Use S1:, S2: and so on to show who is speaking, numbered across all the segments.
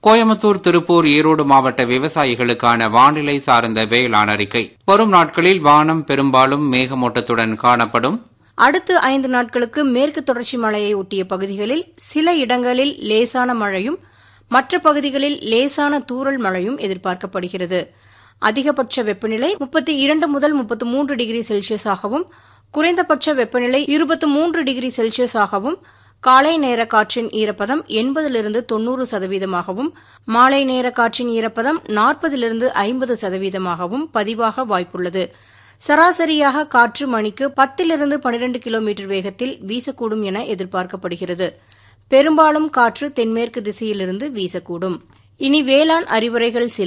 S1: கோயம்புத்தூர் திருப்பூர் ஈரோடு மாவட்ட விவசாயிகளுக்கான வானிலை சார்ந்த வேளாண் அறிக்கை வரும் நாட்களில் வானம் பெரும்பாலும் மேகமூட்டத்துடன் காணப்படும்
S2: அடுத்த ஐந்து நாட்களுக்கு மேற்கு தொடர்ச்சி மலையை ஒட்டிய பகுதிகளில் சில இடங்களில் லேசான மழையும் மற்ற பகுதிகளில் லேசான தூறல் மழையும் எதிர்பார்க்கப்படுகிறது அதிகபட்ச வெப்பநிலை முப்பத்தி இரண்டு முதல் முப்பத்து மூன்று டிகிரி செல்சியஸாகவும் குறைந்தபட்ச வெப்பநிலை இருபத்தி மூன்று டிகிரி செல்சியஸாகவும் காலை நேர காற்றின் ஈரப்பதம் எண்பதிலிருந்து தொன்னூறு சதவீதமாகவும் மாலை நேர காற்றின் ஈரப்பதம் நாற்பதிலிருந்து ஐம்பது சதவீதமாகவும் பதிவாக வாய்ப்புள்ளது சராசரியாக காற்று மணிக்கு பத்திலிருந்து பனிரெண்டு கிலோமீட்டர் வேகத்தில் வீசக்கூடும் என எதிர்பார்க்கப்படுகிறது பெரும்பாலும் காற்று தென்மேற்கு திசையிலிருந்து வீசக்கூடும் இனி வேளாண் அறிவுரைகள் சில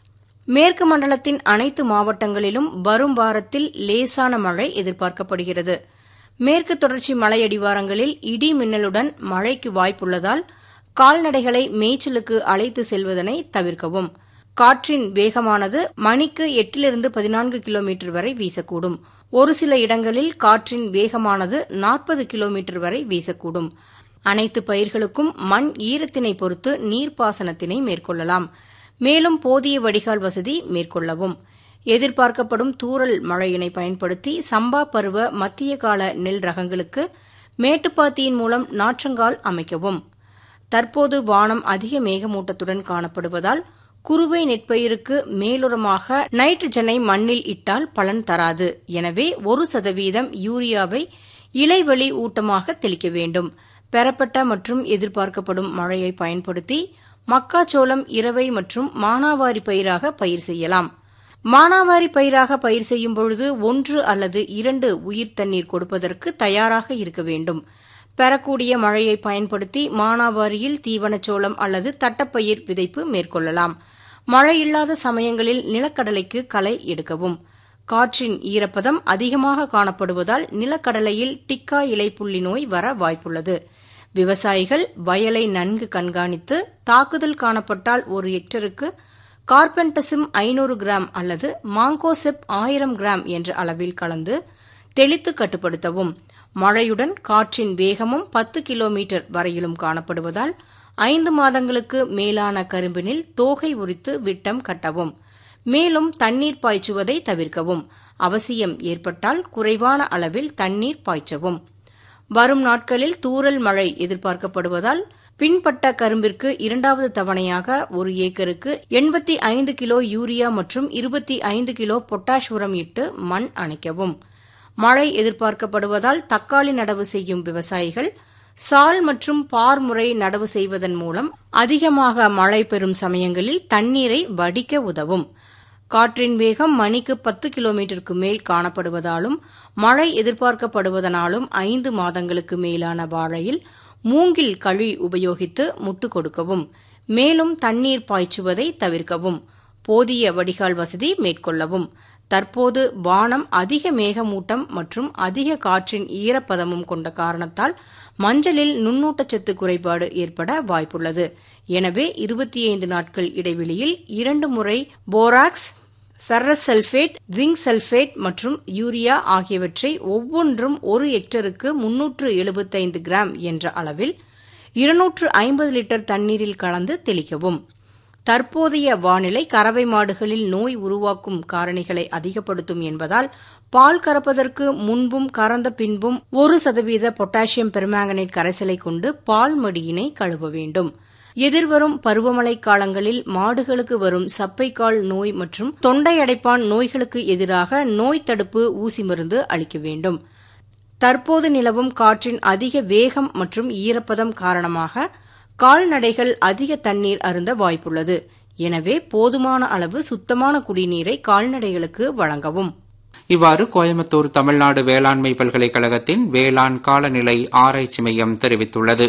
S2: மேற்கு மண்டலத்தின் அனைத்து மாவட்டங்களிலும் வரும் வாரத்தில் லேசான மழை எதிர்பார்க்கப்படுகிறது மேற்கு தொடர்ச்சி மலையடிவாரங்களில் இடி மின்னலுடன் மழைக்கு வாய்ப்புள்ளதால் கால்நடைகளை மேய்ச்சலுக்கு அழைத்து செல்வதனை தவிர்க்கவும் காற்றின் வேகமானது மணிக்கு எட்டிலிருந்து பதினான்கு கிலோமீட்டர் வரை வீசக்கூடும் ஒரு சில இடங்களில் காற்றின் வேகமானது நாற்பது கிலோமீட்டர் வரை வீசக்கூடும் அனைத்து பயிர்களுக்கும் மண் ஈரத்தினை பொறுத்து நீர்ப்பாசனத்தினை மேற்கொள்ளலாம் மேலும் போதிய வடிகால் வசதி மேற்கொள்ளவும் எதிர்பார்க்கப்படும் தூறல் மழையினை பயன்படுத்தி சம்பா பருவ மத்திய கால நெல் ரகங்களுக்கு மேட்டுப்பாத்தியின் மூலம் நாற்றங்கால் அமைக்கவும் தற்போது வானம் அதிக மேகமூட்டத்துடன் காணப்படுவதால் குறுவை நெற்பயிருக்கு மேலுரமாக நைட்ரஜனை மண்ணில் இட்டால் பலன் தராது எனவே ஒரு சதவீதம் யூரியாவை இலைவெளி ஊட்டமாக தெளிக்க வேண்டும் பெறப்பட்ட மற்றும் எதிர்பார்க்கப்படும் மழையை பயன்படுத்தி மக்காச்சோளம் இரவை மற்றும் மானாவாரி பயிராக பயிர் செய்யலாம் மானாவாரி பயிராக பயிர் செய்யும் பொழுது ஒன்று அல்லது இரண்டு உயிர் தண்ணீர் கொடுப்பதற்கு தயாராக இருக்க வேண்டும் பெறக்கூடிய மழையை பயன்படுத்தி மானாவாரியில் தீவனச்சோளம் அல்லது தட்டப்பயிர் விதைப்பு மேற்கொள்ளலாம் மழை இல்லாத சமயங்களில் நிலக்கடலைக்கு களை எடுக்கவும் காற்றின் ஈரப்பதம் அதிகமாக காணப்படுவதால் நிலக்கடலையில் டிக்கா இலைப்புள்ளி நோய் வர வாய்ப்புள்ளது விவசாயிகள் வயலை நன்கு கண்காணித்து தாக்குதல் காணப்பட்டால் ஒரு ஹெக்டருக்கு கார்பென்டசிம் ஐநூறு கிராம் அல்லது மாங்கோசெப் ஆயிரம் கிராம் என்ற அளவில் கலந்து தெளித்து கட்டுப்படுத்தவும் மழையுடன் காற்றின் வேகமும் பத்து கிலோமீட்டர் வரையிலும் காணப்படுவதால் ஐந்து மாதங்களுக்கு மேலான கரும்பினில் தோகை உரித்து விட்டம் கட்டவும் மேலும் தண்ணீர் பாய்ச்சுவதை தவிர்க்கவும் அவசியம் ஏற்பட்டால் குறைவான அளவில் தண்ணீர் பாய்ச்சவும் வரும் நாட்களில் தூறல் மழை எதிர்பார்க்கப்படுவதால் பின்பட்ட கரும்பிற்கு இரண்டாவது தவணையாக ஒரு ஏக்கருக்கு எண்பத்தி ஐந்து கிலோ யூரியா மற்றும் இருபத்தி ஐந்து கிலோ பொட்டாஷ் உரம் இட்டு மண் அணைக்கவும் மழை எதிர்பார்க்கப்படுவதால் தக்காளி நடவு செய்யும் விவசாயிகள் சால் மற்றும் பார் முறை நடவு செய்வதன் மூலம் அதிகமாக மழை பெறும் சமயங்களில் தண்ணீரை வடிக்க உதவும் காற்றின் வேகம் மணிக்கு பத்து கிலோமீட்டருக்கு மேல் காணப்படுவதாலும் மழை எதிர்பார்க்கப்படுவதனாலும் ஐந்து மாதங்களுக்கு மேலான வாழையில் மூங்கில் கழி உபயோகித்து முட்டு கொடுக்கவும் மேலும் தண்ணீர் பாய்ச்சுவதை தவிர்க்கவும் போதிய வடிகால் வசதி மேற்கொள்ளவும் தற்போது வானம் அதிக மேகமூட்டம் மற்றும் அதிக காற்றின் ஈரப்பதமும் கொண்ட காரணத்தால் மஞ்சளில் நுண்ணூட்டச்சத்து குறைபாடு ஏற்பட வாய்ப்புள்ளது எனவே இருபத்தி ஐந்து நாட்கள் இடைவெளியில் இரண்டு முறை borax ferrous sulphate zinc sulphate மற்றும் யூரியா ஆகியவற்றை ஒவ்வொன்றும் ஒரு ஹெக்டருக்கு முன்னூற்று எழுபத்தைந்து கிராம் என்ற அளவில் இருநூற்று ஐம்பது லிட்டர் தண்ணீரில் கலந்து தெளிக்கவும் தற்போதைய வானிலை கறவை மாடுகளில் நோய் உருவாக்கும் காரணிகளை அதிகப்படுத்தும் என்பதால் பால் கறப்பதற்கு முன்பும் கறந்த பின்பும் ஒரு சதவீத பொட்டாசியம் பெர்மாங்கனேட் கரைசலை கொண்டு பால் மடியினை கழுவ வேண்டும் எதிர்வரும் பருவமழை காலங்களில் மாடுகளுக்கு வரும் சப்பைக்கால் நோய் மற்றும் தொண்டை அடைப்பான் நோய்களுக்கு எதிராக நோய் தடுப்பு ஊசி மருந்து அளிக்க வேண்டும் தற்போது நிலவும் காற்றின் அதிக வேகம் மற்றும் ஈரப்பதம் காரணமாக கால்நடைகள் அதிக தண்ணீர் அருந்த வாய்ப்புள்ளது எனவே போதுமான அளவு சுத்தமான குடிநீரை கால்நடைகளுக்கு வழங்கவும்
S1: இவ்வாறு கோயம்புத்தூர் தமிழ்நாடு வேளாண்மை பல்கலைக்கழகத்தின் வேளாண் காலநிலை ஆராய்ச்சி மையம் தெரிவித்துள்ளது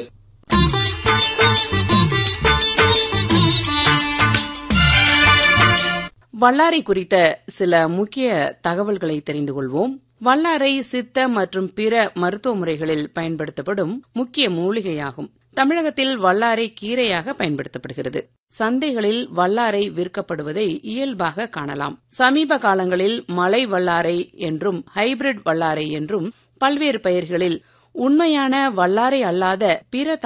S3: வல்லாரை குறித்த சில முக்கிய தகவல்களை தெரிந்து கொள்வோம் வல்லாரை சித்த மற்றும் பிற மருத்துவ முறைகளில் பயன்படுத்தப்படும் முக்கிய மூலிகையாகும் தமிழகத்தில் வல்லாரை கீரையாக பயன்படுத்தப்படுகிறது சந்தைகளில் வல்லாரை விற்கப்படுவதை இயல்பாக காணலாம் சமீப காலங்களில் மலை வல்லாரை என்றும் ஹைபிரிட் வல்லாரை என்றும் பல்வேறு பெயர்களில் உண்மையான வல்லாரை அல்லாத பிற